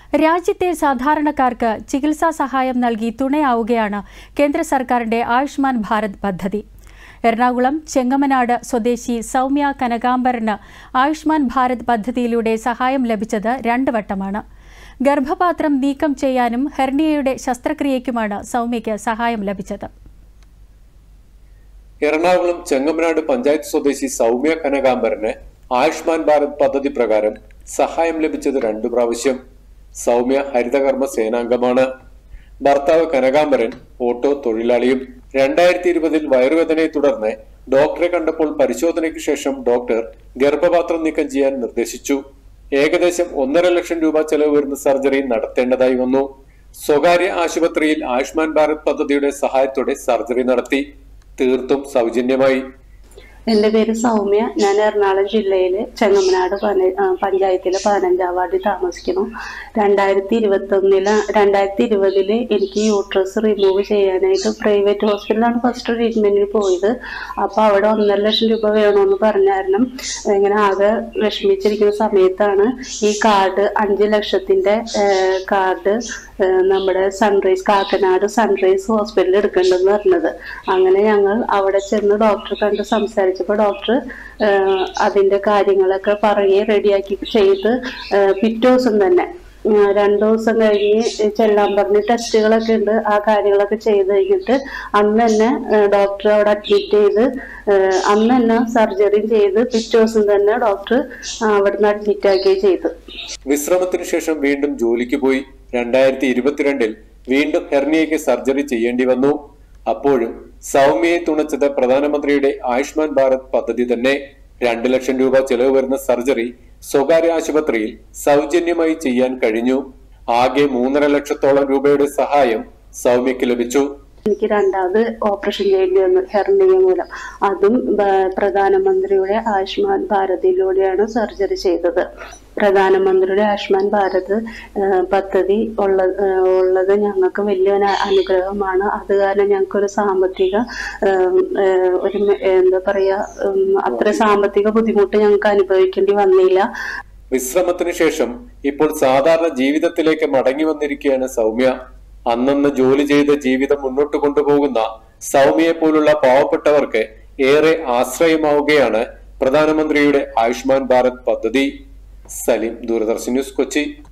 രാജ്യത്തെ സാധാരണക്കാർക്ക് ചികിത്സാ സഹായം നൽകി തുണയാവുകയാണ് കേന്ദ്ര സർക്കാരിന്റെ ആയുഷ്മാൻ ഭാരത് പദ്ധതി എറണാകുളം ചെങ്ങമനാട് സ്വദേശി സൗമ്യ കനകാംബരന് ആയുഷ്മാൻ ഭാരത് പദ്ധതിയിലൂടെ സഹായം ലഭിച്ചത് രണ്ട് വട്ടമാണ് ഗർഭപാത്രം നീക്കം ചെയ്യാനും ഹെർണിയയുടെ ശസ്ത്രക്രിയയ്ക്കുമാണ് സൗമ്യയ്ക്ക് സഹായം ലഭിച്ചത് എറണാകുളം ചെങ്ങമനാട് പഞ്ചായത്ത് സ്വദേശി സൗമ്യ കനകാംബരന് ആയുഷ്മാൻ ഭാരത് പദ്ധതി പ്രകാരം സഹായം ലഭിച്ചത് രണ്ടു പ്രാവശ്യം സൗമ്യ ഹരിതകർമ്മ സേനാംഗമാണ് ഭർത്താവ് കനകാംബരൻ ഓട്ടോ തൊഴിലാളിയും രണ്ടായിരത്തി ഇരുപതിൽ വയറുവേദനയെ തുടർന്ന് ഡോക്ടറെ കണ്ടപ്പോൾ പരിശോധനയ്ക്ക് ശേഷം ഡോക്ടർ ഗർഭപാത്രം നീക്കം ചെയ്യാൻ നിർദ്ദേശിച്ചു ഏകദേശം ഒന്നര ലക്ഷം രൂപ ചെലവ് വരുന്ന സർജറി നടത്തേണ്ടതായി വന്നു സ്വകാര്യ ആശുപത്രിയിൽ ആയുഷ്മാൻ ഭാരത് പദ്ധതിയുടെ സഹായത്തോടെ സർജറി നടത്തി തീർത്തും സൗജന്യമായി എൻ്റെ പേര് സൗമ്യ ഞാൻ എറണാകുളം ജില്ലയിലെ ചെങ്ങമനാട് പന- ആ, പഞ്ചായത്തിലെ പതിനഞ്ചാം വാർഡിൽ താമസിക്കുന്നു രണ്ടായിരത്തി ഇരുപത്തൊന്നില് രണ്ടായിരത്തി ഇരുപതില് എനിക്ക് യൂട്രസ് റിമൂവ് ചെയ്യാനായിട്ട് പ്രൈവറ്റ് ഹോസ്പിറ്റലിലാണ് ഫസ്റ്റ് ട്രീറ്റ്മെന്റിന് പോയത് അപ്പോൾ അവിടെ ഒന്നര ലക്ഷം രൂപ വേണമെന്ന് പറഞ്ഞ കാരണം ഇങ്ങനെ ആകെ വിഷമിച്ചിരിക്കുന്ന സമയത്താണ് ഈ കാർഡ് അഞ്ച് ലക്ഷത്തിന്റെ കാർഡ് നമ്മുടെ സൺറൈസ് കാക്കനാട് സൺറൈസ് ഹോസ്പിറ്റലിൽ എടുക്കേണ്ടെന്ന് പറഞ്ഞത് അങ്ങനെ ഞങ്ങൾ അവിടെ ചെന്ന് ഡോക്ടറെ കണ്ട് സംസാരിച്ചപ്പോൾ ഡോക്ടർ അതിന്റെ കാര്യങ്ങളൊക്കെ പറയുകയും റെഡിയാക്കി ചെയ്ത് ആ, പിറ്റേ ദിവസം തന്നെ ആ, രണ്ടു ദിവസം കഴിഞ്ഞ് ചെല്ലാൻ പറഞ്ഞ് ടെസ്റ്റുകളൊക്കെ ഉണ്ട് ആ കാര്യങ്ങളൊക്കെ ചെയ്ത് കഴിഞ്ഞിട്ട് അന്ന് തന്നെ ഡോക്ടർ അവിടെ അഡ്മിറ്റ് ചെയ്ത് ആ, അന്ന് തന്നെ സർജറി ചെയ്ത് പിറ്റേ ദിവസം തന്നെ ഡോക്ടർ അവിടുന്ന് അഡ്മിറ്റ് ആക്കുകയും ചെയ്തു വിശ്രമത്തിന് ശേഷം വീണ്ടും ജോലിക്ക് പോയി രണ്ടായിരത്തി ഇരുപത്തിരണ്ടിൽ വീണ്ടും ഹെർണിയയ്ക്ക് സർജറി ചെയ്യേണ്ടി വന്നു അപ്പോഴും സൗമ്യയെ തുണച്ചത് പ്രധാനമന്ത്രിയുടെ ആയുഷ്മാൻ ഭാരത് പദ്ധതി തന്നെ രണ്ടു ലക്ഷം രൂപ ചെലവ് വരുന്ന സർജറി സ്വകാര്യ ആശുപത്രിയിൽ സൗജന്യമായി ചെയ്യാൻ കഴിഞ്ഞു ആകെ മൂന്നര ലക്ഷത്തോളം രൂപയുടെ സഹായം സൗമ്യയ്ക്ക് ലഭിച്ചു എനിക്ക് രണ്ടാമത് ഓപ്പറേഷൻ ചെയ്യേണ്ടി വന്നു ഹെർണിയ മൂലം അതും ബ- പ്രധാനമന്ത്രിയുടെ ആയുഷ്മാൻ ഭാരതിലൂടെയാണ് സർജറി ചെയ്തത് പ്രധാനമന്ത്രിയുടെ ആയുഷ്മാൻ ഭാരത് ആ, പദ്ധതി ഉള്ള ആ, ഉള്ളത് ഞങ്ങൾക്ക് വലിയൊരു അനുഗ്രഹമാണ് അത് കാരണം ഞങ്ങൾക്കൊരു സാമ്പത്തിക ആ, ആ, ഒരു മെ- എന്താ പറയാ ഉം, അത്ര സാമ്പത്തിക ബുദ്ധിമുട്ട് ഞങ്ങൾക്ക് അനുഭവിക്കേണ്ടി വന്നില്ല വിശ്രമത്തിന് ശേഷം ഇപ്പോൾ സാധാരണ ജീവിതത്തിലേക്ക് മടങ്ങി വന്നിരിക്കുകയാണ് സൗമ്യ അന്നന്ന് ജോലി ചെയ്ത് ജീവിതം മുന്നോട്ട് കൊണ്ടുപോകുന്ന സൗമ്യയെ പോലുള്ള പാവപ്പെട്ടവർക്ക് ഏറെ ആശ്രയമാവുകയാണ് പ്രധാനമന്ത്രിയുടെ ആയുഷ്മാൻ ഭാരത് പദ്ധതി സലീം ദൂരദർശൻ ന്യൂസ് കൊച്ചി